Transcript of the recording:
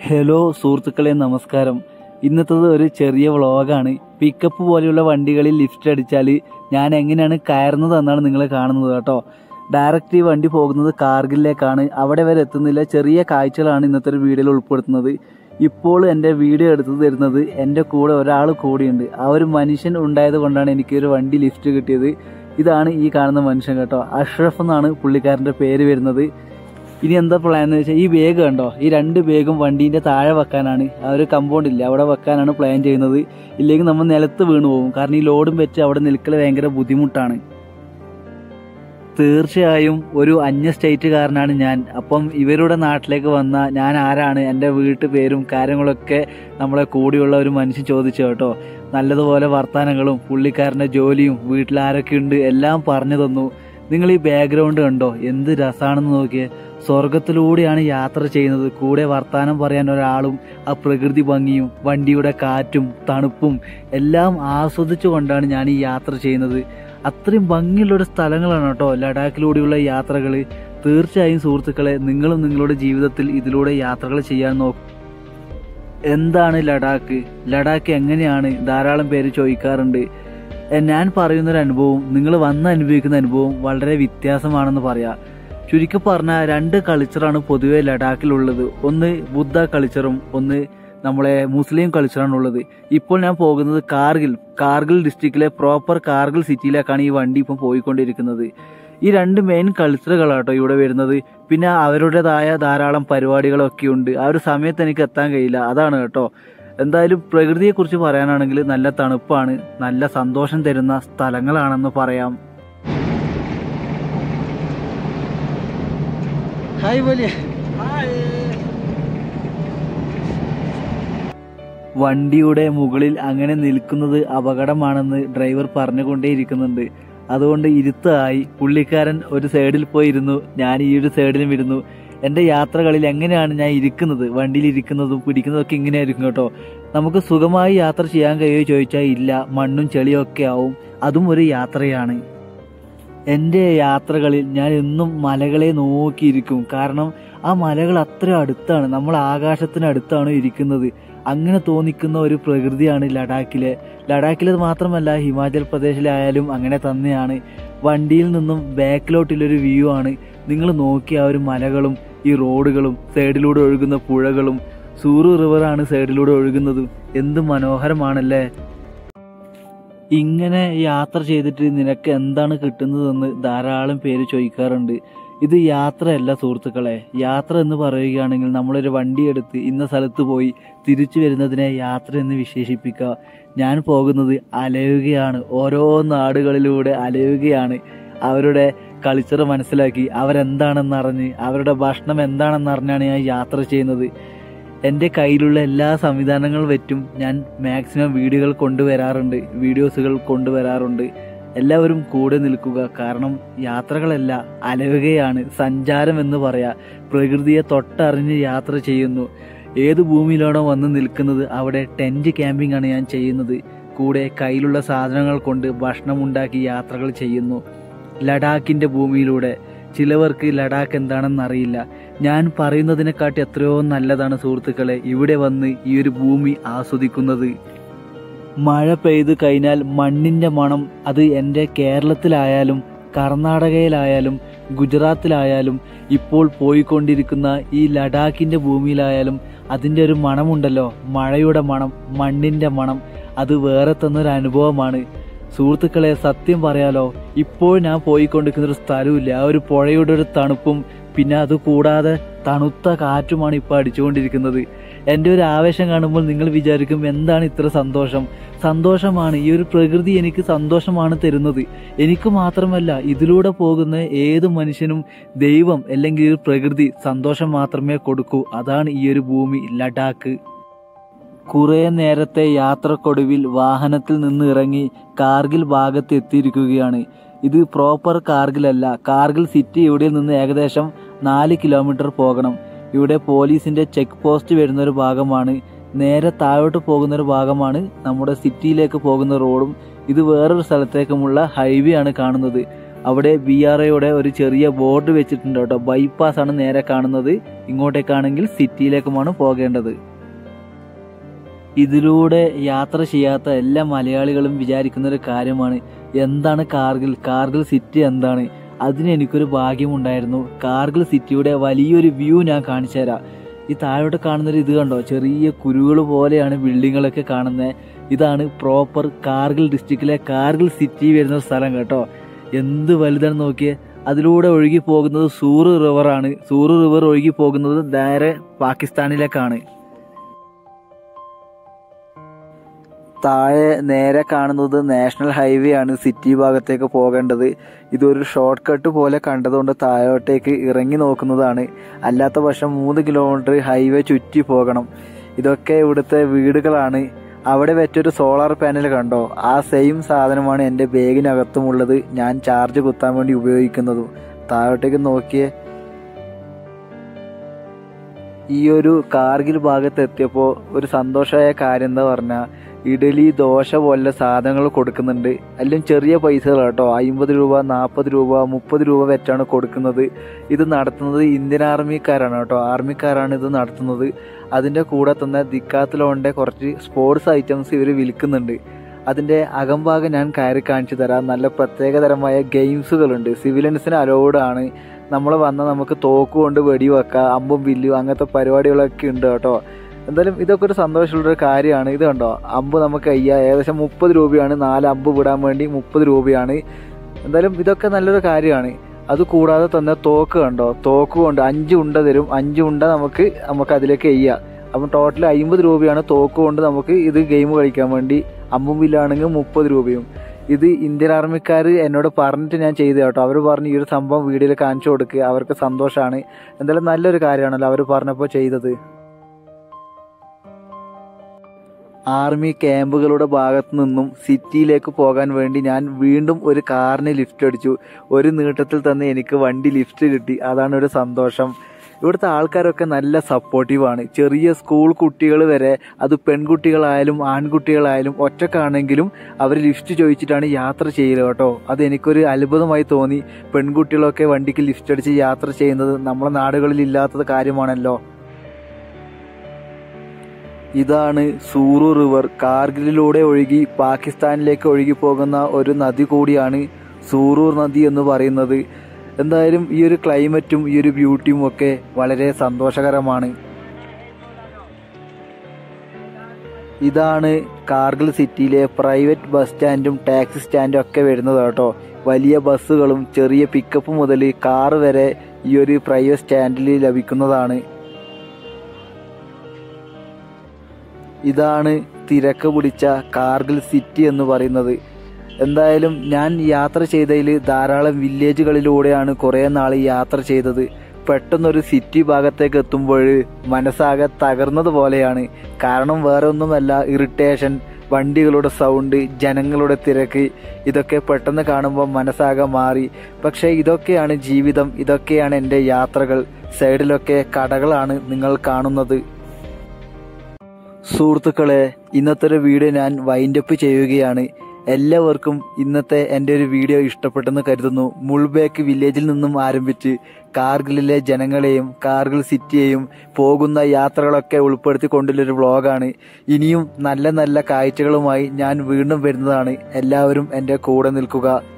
hello സുഹൃത്തുക്കളെ നമസ്കാരം ഇന്നത്തത് ഒരു ചെറിയ വ്ളോഗാണ് പിക്കപ്പ് പോലെയുള്ള വണ്ടികളിൽ ലിഫ്റ്റ് അടിച്ചാൽ ഞാൻ എങ്ങനെയാണ് കയറുന്നത് എന്നാണ് നിങ്ങൾ കാണുന്നത് കേട്ടോ ഡയറക്റ്റ് ഈ വണ്ടി പോകുന്നത് കാർഗിലേക്കാണ് അവിടെ വരെ എത്തുന്നില്ല ചെറിയ കാഴ്ചകളാണ് ഇന്നത്തെ ഒരു വീഡിയോയിൽ ഉൾപ്പെടുത്തുന്നത് ഇപ്പോൾ എൻ്റെ വീഡിയോ എടുത്തു തരുന്നത് എൻ്റെ കൂടെ ഒരാൾ കൂടിയുണ്ട് ആ ഒരു മനുഷ്യൻ ഉണ്ടായത് കൊണ്ടാണ് എനിക്ക് ഒരു വണ്ടി ലിഫ്റ്റ് കിട്ടിയത് ഇതാണ് ഈ കാണുന്ന മനുഷ്യൻ കേട്ടോ അഷ്റഫ് എന്നാണ് പുള്ളിക്കാരൻ്റെ പേര് വരുന്നത് ഇനി എന്താ പ്ലാൻ എന്ന് വെച്ചാൽ ഈ ബാഗ് കണ്ടോ ഈ രണ്ട് ബാഗും വണ്ടീൻ്റെ താഴെ വെക്കാനാണ് ആ ഒരു കമ്പൗണ്ട് ഇല്ല അവിടെ വെക്കാനാണ് പ്ലാൻ ചെയ്യുന്നത് ഇല്ലെങ്കിൽ നമ്മൾ നിലത്ത് വീണു പോകും കാരണം ഈ ലോഡും വെച്ച് അവിടെ നിൽക്കൽ ഭയങ്കര ബുദ്ധിമുട്ടാണ് തീർച്ചയായും ഒരു അന്യ സ്റ്റേറ്റുകാരനാണ് ഞാൻ അപ്പം ഇവരുടെ നാട്ടിലേക്ക് വന്ന ഞാൻ ആരാണ് എൻ്റെ വീട്ടു പേരും കാര്യങ്ങളൊക്കെ നമ്മളെ കൂടിയുള്ള ഒരു മനുഷ്യൻ ചോദിച്ചു കേട്ടോ നല്ലതുപോലെ വർത്തമാനങ്ങളും പുള്ളിക്കാരൻ്റെ ജോലിയും വീട്ടിൽ ആരൊക്കെ ഉണ്ട് എല്ലാം പറഞ്ഞു തന്നു നിങ്ങൾ ഈ ബാക്ക്ഗ്രൗണ്ട് കണ്ടോ എന്ത് രസമാണെന്ന് നോക്കിയേ സ്വർഗത്തിലൂടെയാണ് യാത്ര ചെയ്യുന്നത് കൂടെ വർത്താനം പറയാൻ ഒരാളും ആ പ്രകൃതി ഭംഗിയും വണ്ടിയുടെ കാറ്റും തണുപ്പും എല്ലാം ആസ്വദിച്ചു കൊണ്ടാണ് ഞാൻ ഈ യാത്ര ചെയ്യുന്നത് അത്രയും ഭംഗിയുള്ള സ്ഥലങ്ങളാണ് കേട്ടോ ലഡാക്കിലൂടെയുള്ള യാത്രകൾ തീർച്ചയായും സുഹൃത്തുക്കളെ നിങ്ങളും നിങ്ങളുടെ ജീവിതത്തിൽ ഇതിലൂടെ യാത്രകൾ ചെയ്യാൻ നോക്കും എന്താണ് ലഡാക്ക് ലഡാക്ക് എങ്ങനെയാണ് ധാരാളം പേര് ചോദിക്കാറുണ്ട് എ, ഞാൻ പറയുന്നൊരു അനുഭവം നിങ്ങൾ വന്ന് അനുഭവിക്കുന്ന അനുഭവം വളരെ വ്യത്യാസമാണെന്ന് പറയാം ചുരുക്കി പറഞ്ഞാൽ രണ്ട് കൾച്ചറാണ് പൊതുവെ ലഡാക്കിലുള്ളത് ഒന്ന് ബുദ്ധ കൾച്ചറും ഒന്ന് നമ്മളെ മുസ്ലിം കൾച്ചറാണ് ഉള്ളത് ഇപ്പോൾ ഞാൻ പോകുന്നത് കാർഗിൽ കാർഗിൽ ഡിസ്ട്രിക്റ്റിലെ പ്രോപ്പർ കാർഗിൽ സിറ്റിയിലേക്കാണ് ഈ വണ്ടി ഇപ്പം പോയിക്കൊണ്ടിരിക്കുന്നത് ഈ രണ്ട് മെയിൻ കൾച്ചറുകളാട്ടോ ഇവിടെ വരുന്നത് പിന്നെ അവരുടേതായ ധാരാളം പരിപാടികളൊക്കെ ഉണ്ട് ആ ഒരു സമയത്ത് എനിക്ക് എത്താൻ കഴിയില്ല അതാണ് കേട്ടോ എന്തായാലും പ്രകൃതിയെക്കുറിച്ച് പറയാനാണെങ്കിൽ നല്ല തണുപ്പാണ് നല്ല സന്തോഷം തരുന്ന സ്ഥലങ്ങളാണെന്ന് പറയാം ഹായ് വലിയ വണ്ടിയുടെ മുകളിൽ അങ്ങനെ നിൽക്കുന്നത് അപകടമാണെന്ന് ഡ്രൈവർ പറഞ്ഞുകൊണ്ടേയിരിക്കുന്നുണ്ട് അതുകൊണ്ട് ഇരുത്തായി പുള്ളിക്കാരൻ ഒരു സൈഡിൽ പോയി ഇരുന്നു ഞാൻ ഈ ഒരു സൈഡിലും ഇരുന്നു എൻ്റെ യാത്രകളിൽ എങ്ങനെയാണ് ഞാൻ ഇരിക്കുന്നത് വണ്ടിയിൽ ഇരിക്കുന്നതും പിടിക്കുന്നതും ഒക്കെ ഇങ്ങനെയായിരിക്കും കേട്ടോ നമുക്ക് സുഖമായി യാത്ര ചെയ്യാൻ കഴിയുമോ ചോദിച്ചാൽ ഇല്ല മണ്ണും ചെളിയും ഒക്കെ ആവും അതും ഒരു യാത്രയാണ് എൻ്റെ യാത്രകളിൽ ഞാൻ എന്നും മലകളെ നോക്കിയിരിക്കും കാരണം ആ മലകൾ അത്ര അടുത്താണ് നമ്മൾ ആകാശത്തിന് അടുത്താണ് ഇരിക്കുന്നത് അങ്ങനെ തോന്നിക്കുന്ന ഒരു പ്രകൃതിയാണ് ലഡാക്കിലെ ലഡാക്കിലെ മാത്രമല്ല ഹിമാചൽ പ്രദേശിലായാലും അങ്ങനെ തന്നെയാണ് വണ്ടിയിൽ നിന്നും ബാക്കിലോട്ടുള്ളൊരു വ്യൂ ആണ് നിങ്ങൾ നോക്കിയ ആ ഒരു മലകളും ഈ റോഡുകളും സൈഡിലൂടെ ഒഴുകുന്ന പുഴകളും സൂറു റിവറാണ് സൈഡിലൂടെ ഒഴുകുന്നത് എന്ത് മനോഹരമാണല്ലേ ഇങ്ങനെ യാത്ര ചെയ്തിട്ട് നിനക്ക് എന്താണ് കിട്ടുന്നതെന്ന് ധാരാളം പേര് ചോദിക്കാറുണ്ട് ഇത് യാത്രയല്ല സുഹൃത്തുക്കളെ യാത്ര എന്ന് പറയുകയാണെങ്കിൽ നമ്മളൊരു വണ്ടി എടുത്ത് ഇന്ന സ്ഥലത്ത് പോയി തിരിച്ചു വരുന്നതിനെ യാത്ര എന്ന് വിശേഷിപ്പിക്കുക ഞാൻ പോകുന്നത് അലയുകയാണ് ഓരോ നാടുകളിലൂടെ അലയുകയാണ് അവരുടെ കൾച്ചർ മനസ്സിലാക്കി അവരെന്താണെന്ന് അറിഞ്ഞ് അവരുടെ ഭക്ഷണം എന്താണെന്ന് അറിഞ്ഞാണ് ഞാൻ യാത്ര ചെയ്യുന്നത് എൻ്റെ കയ്യിലുള്ള എല്ലാ സംവിധാനങ്ങളും വെച്ചും ഞാൻ മാക്സിമം വീഡിയോകൾ കൊണ്ടുവരാറുണ്ട് വീഡിയോസുകൾ കൊണ്ടുവരാറുണ്ട് എല്ലാവരും കൂടെ നിൽക്കുക കാരണം യാത്രകളല്ല അലയുകയാണ് സഞ്ചാരം എന്ന് പറയാ പ്രകൃതിയെ തൊട്ടറിഞ്ഞ് യാത്ര ചെയ്യുന്നു ഏത് ഭൂമിയിലാണോ വന്ന് നിൽക്കുന്നത് അവിടെ ടെൻറ്റ് ക്യാമ്പിംഗ് ആണ് ഞാൻ ചെയ്യുന്നത് കൂടെ കയ്യിലുള്ള സാധനങ്ങൾ കൊണ്ട് ഭക്ഷണം ഉണ്ടാക്കി യാത്രകൾ ചെയ്യുന്നു ലഡാക്കിൻ്റെ ഭൂമിയിലൂടെ ചിലവർക്ക് ലഡാക്ക് എന്താണെന്ന് അറിയില്ല ഞാൻ പറയുന്നതിനെക്കാട്ടി എത്രയോ നല്ലതാണ് സുഹൃത്തുക്കളെ ഇവിടെ വന്ന് ഈ ഒരു ഭൂമി ആസ്വദിക്കുന്നത് മഴ പെയ്തു കഴിഞ്ഞാൽ മണ്ണിൻ്റെ മണം അത് എൻ്റെ കേരളത്തിലായാലും കർണാടകയിലായാലും ഗുജറാത്തിലായാലും ഇപ്പോൾ പോയിക്കൊണ്ടിരിക്കുന്ന ഈ ലഡാക്കിൻ്റെ ഭൂമിയിലായാലും അതിൻ്റെ ഒരു മണമുണ്ടല്ലോ മഴയുടെ മണം മണ്ണിൻ്റെ മണം അത് വേറെ തന്നൊരു അനുഭവമാണ് സുഹൃത്തുക്കളെ സത്യം പറയാലോ ഇപ്പോൾ ഞാൻ പോയിക്കൊണ്ടിരിക്കുന്ന ഒരു സ്ഥലമില്ല ആ ഒരു പുഴയുടെ ഒരു തണുപ്പും പിന്നെ അത് കൂടാതെ തണുത്ത കാറ്റുമാണ് ഇപ്പോൾ അടിച്ചുകൊണ്ടിരിക്കുന്നത് എൻ്റെ ഒരു ആവേശം കാണുമ്പോൾ നിങ്ങൾ വിചാരിക്കും എന്താണ് ഇത്ര സന്തോഷം സന്തോഷമാണ് ഈ ഒരു പ്രകൃതി എനിക്ക് സന്തോഷമാണ് തരുന്നത് എനിക്ക് മാത്രമല്ല ഇതിലൂടെ പോകുന്ന ഏത് മനുഷ്യനും ദൈവം അല്ലെങ്കിൽ ഈ ഒരു പ്രകൃതി സന്തോഷം മാത്രമേ കൊടുക്കൂ അതാണ് ഈ ഒരു ഭൂമി ലഡാക്ക് കുറേ നേരത്തെ യാത്രക്കൊടുവിൽ വാഹനത്തിൽ നിന്ന് ഇറങ്ങി കാർഗിൽ ഭാഗത്ത് എത്തിയിരിക്കുകയാണ് ഇത് പ്രോപ്പർ കാർഗിലല്ല കാർഗിൽ സിറ്റി ഇവിടെ നിന്ന് ഏകദേശം നാല് കിലോമീറ്റർ പോകണം ഇവിടെ പോലീസിന്റെ ചെക്ക് പോസ്റ്റ് വരുന്ന ഒരു ഭാഗമാണ് നേരെ താഴോട്ട് പോകുന്ന ഒരു ഭാഗമാണ് നമ്മുടെ സിറ്റിയിലേക്ക് പോകുന്ന റോഡും ഇത് വേറൊരു സ്ഥലത്തേക്കുമുള്ള ഹൈവേ ആണ് കാണുന്നത് അവിടെ ബി ആർ എയുടെ ഒരു ചെറിയ ബോർഡ് വെച്ചിട്ടുണ്ട് കേട്ടോ ബൈപ്പാസ് ആണ് നേരെ കാണുന്നത് ഇങ്ങോട്ടേക്കാണെങ്കിൽ സിറ്റിയിലേക്കുമാണ് പോകേണ്ടത് ഇതിലൂടെ യാത്ര ചെയ്യാത്ത എല്ലാ മലയാളികളും വിചാരിക്കുന്ന ഒരു കാര്യമാണ് എന്താണ് കാർഗിൽ കാർഗിൽ സിറ്റി എന്താണ് അതിന് എനിക്കൊരു ഭാഗ്യമുണ്ടായിരുന്നു കാർഗിൽ സിറ്റിയുടെ വലിയൊരു വ്യൂ ഞാൻ കാണിച്ചു തരാം ഈ താഴോട്ട് കാണുന്നൊരു ഇത് കണ്ടോ ചെറിയ കുരുകൾ പോലെയാണ് ബിൽഡിങ്ങുകളൊക്കെ കാണുന്നത് ഇതാണ് പ്രോപ്പർ കാർഗിൽ ഡിസ്ട്രിക്റ്റിലെ കാർഗിൽ സിറ്റി വരുന്ന സ്ഥലം കേട്ടോ എന്ത് വലുതാണ് നോക്കിയേ അതിലൂടെ ഒഴുകി പോകുന്നത് സൂറ് റിവറാണ് സൂറ് റിവർ ഒഴുകി പോകുന്നത് നേരെ പാകിസ്ഥാനിലേക്കാണ് താഴെ നേരെ കാണുന്നത് നാഷണൽ ഹൈവേ ആണ് സിറ്റി ഭാഗത്തേക്ക് പോകേണ്ടത് ഇതൊരു ഷോർട്ട് കട്ട് പോലെ കണ്ടതുകൊണ്ട് താഴോട്ടേക്ക് ഇറങ്ങി നോക്കുന്നതാണ് അല്ലാത്ത പക്ഷം മൂന്ന് കിലോമീറ്റർ ഹൈവേ ചുറ്റി പോകണം ഇതൊക്കെ ഇവിടുത്തെ വീടുകളാണ് അവിടെ വെച്ചൊരു സോളാർ പാനൽ കണ്ടോ ആ സെയിം സാധനമാണ് എൻ്റെ ബാഗിനകത്തുമുള്ളത് ഞാൻ ചാർജ് കുത്താൻ വേണ്ടി ഉപയോഗിക്കുന്നതും താഴോട്ടേക്ക് നോക്കിയേ ഈ ഒരു കാർഗിൽ ഭാഗത്ത് എത്തിയപ്പോൾ ഒരു സന്തോഷമായ കാര്യം എന്താ പറഞ്ഞാൽ ഇഡലി ദോശ പോലെ സാധനങ്ങൾ കൊടുക്കുന്നുണ്ട് എല്ലാം ചെറിയ പൈസകൾ കേട്ടോ അമ്പത് രൂപ നാൽപ്പത് രൂപ മുപ്പത് രൂപ വെച്ചാണ് കൊടുക്കുന്നത് ഇത് നടത്തുന്നത് ഇന്ത്യൻ ആർമിക്കാരാണ് കേട്ടോ ആർമിക്കാരാണ് ഇത് നടത്തുന്നത് അതിൻ്റെ കൂടെ തന്നെ ദിക്കാത്തിലോണിൻ്റെ കുറച്ച് സ്പോർട്സ് ഐറ്റംസ് ഇവർ വിൽക്കുന്നുണ്ട് അതിൻ്റെ അകംഭാഗം ഞാൻ കയറി കാണിച്ചു തരാം നല്ല പ്രത്യേകതരമായ ഗെയിംസുകളുണ്ട് സിവിലിയൻസിന് അലോഡ് ആണ് നമ്മൾ വന്നാൽ നമുക്ക് തോക്ക് കൊണ്ട് വെടിവെക്കാം അമ്പും വില്ലും അങ്ങനത്തെ പരിപാടികളൊക്കെ ഉണ്ട് കേട്ടോ എന്തായാലും ഇതൊക്കെ ഒരു സന്തോഷമുള്ളൊരു കാര്യമാണ് ഇത് കണ്ടോ അമ്പ് നമുക്ക് അയ്യ ഏകദേശം മുപ്പത് രൂപയാണ് നാല് അമ്പ് വിടാൻ വേണ്ടി മുപ്പത് രൂപയാണ് എന്തായാലും ഇതൊക്കെ നല്ലൊരു കാര്യമാണ് അത് കൂടാതെ തന്നെ തോക്ക് കണ്ടോ തോക്ക് കൊണ്ട് അഞ്ച് ഉണ്ട തരും അഞ്ച് ഉണ്ട നമുക്ക് നമുക്ക് അതിലേക്ക് എയ്യാം അപ്പം ടോട്ടൽ അമ്പത് രൂപയാണ് തോക്ക് കൊണ്ട് നമുക്ക് ഇത് ഗെയിം കളിക്കാൻ വേണ്ടി അമ്പും വില്ലാണെങ്കിൽ മുപ്പത് രൂപയും ഇത് ഇന്ത്യൻ ആർമിക്കാർ എന്നോട് പറഞ്ഞിട്ട് ഞാൻ ചെയ്തു കേട്ടോ അവർ പറഞ്ഞു ഈ ഒരു സംഭവം വീഡിയോയിൽ കാണിച്ചു കൊടുക്കുക അവർക്ക് സന്തോഷമാണ് എന്തായാലും നല്ലൊരു കാര്യമാണല്ലോ അവർ പറഞ്ഞപ്പോൾ ചെയ്തത് ആർമി ക്യാമ്പുകളുടെ ഭാഗത്തു നിന്നും സിറ്റിയിലേക്ക് പോകാൻ വേണ്ടി ഞാൻ വീണ്ടും ഒരു കാറിന് ലിഫ്റ്റ് അടിച്ചു ഒരു നീട്ടത്തിൽ തന്നെ എനിക്ക് വണ്ടി ലിഫ്റ്റ് കിട്ടി അതാണ് ഒരു സന്തോഷം ഇവിടുത്തെ ആൾക്കാരൊക്കെ നല്ല സപ്പോർട്ടീവാണ് ചെറിയ സ്കൂൾ കുട്ടികൾ വരെ അത് പെൺകുട്ടികളായാലും ആൺകുട്ടികളായാലും ഒറ്റക്കാണെങ്കിലും അവർ ലിഫ്റ്റ് ചോദിച്ചിട്ടാണ് യാത്ര ചെയ്യല് കേട്ടോ അത് എനിക്കൊരു അത്ഭുതമായി തോന്നി പെൺകുട്ടികളൊക്കെ വണ്ടിക്ക് ലിഫ്റ്റ് അടിച്ച് യാത്ര ചെയ്യുന്നത് നമ്മളെ നാടുകളിൽ ഇല്ലാത്തത് കാര്യമാണല്ലോ ഇതാണ് സൂറു റിവർ കാർഗിലിലൂടെ ഒഴുകി പാകിസ്ഥാനിലേക്ക് ഒഴുകി പോകുന്ന ഒരു നദി കൂടിയാണ് സൂറൂർ നദി എന്ന് പറയുന്നത് എന്തായാലും ഈ ഒരു ക്ലൈമറ്റും ഈ ഒരു ബ്യൂട്ടിയും ഒക്കെ വളരെ സന്തോഷകരമാണ് ഇതാണ് കാർഗിൽ സിറ്റിയിലെ പ്രൈവറ്റ് ബസ് സ്റ്റാൻഡും ടാക്സി സ്റ്റാൻഡും ഒക്കെ വരുന്നത് കേട്ടോ വലിയ ബസ്സുകളും ചെറിയ പിക്കപ്പ് മുതൽ കാർ വരെ ഈ ഒരു പ്രൈവറ്റ് സ്റ്റാൻഡിൽ ലഭിക്കുന്നതാണ് ഇതാണ് തിരക്ക് പിടിച്ച കാർഗിൽ സിറ്റി എന്ന് പറയുന്നത് എന്തായാലും ഞാൻ യാത്ര ചെയ്തതിൽ ധാരാളം വില്ലേജുകളിലൂടെയാണ് കുറേ നാൾ യാത്ര ചെയ്തത് പെട്ടെന്നൊരു സിറ്റി ഭാഗത്തേക്ക് എത്തുമ്പോൾ മനസ്സാകെ തകർന്നത് പോലെയാണ് കാരണം വേറെ ഒന്നുമല്ല ഇറിറ്റേഷൻ വണ്ടികളുടെ സൗണ്ട് ജനങ്ങളുടെ തിരക്ക് ഇതൊക്കെ പെട്ടെന്ന് കാണുമ്പോൾ മനസ്സാകെ മാറി പക്ഷേ ഇതൊക്കെയാണ് ജീവിതം ഇതൊക്കെയാണ് എൻ്റെ യാത്രകൾ സൈഡിലൊക്കെ കടകളാണ് നിങ്ങൾ കാണുന്നത് സുഹൃത്തുക്കളെ ഇന്നത്തെ ഒരു വീഡിയോ ഞാൻ വൈൻഡപ്പ് ചെയ്യുകയാണ് എല്ലാവർക്കും ഇന്നത്തെ എൻ്റെ ഒരു വീഡിയോ ഇഷ്ടപ്പെട്ടെന്ന് കരുതുന്നു മുൾബേക്ക് വില്ലേജിൽ നിന്നും ആരംഭിച്ച് കാർഗിലിലെ ജനങ്ങളെയും കാർഗിൽ സിറ്റിയെയും പോകുന്ന യാത്രകളൊക്കെ ഉൾപ്പെടുത്തിക്കൊണ്ടുള്ളൊരു വ്ളോഗാണ് ഇനിയും നല്ല നല്ല കാഴ്ചകളുമായി ഞാൻ വീണ്ടും വരുന്നതാണ് എല്ലാവരും എൻ്റെ കൂടെ നിൽക്കുക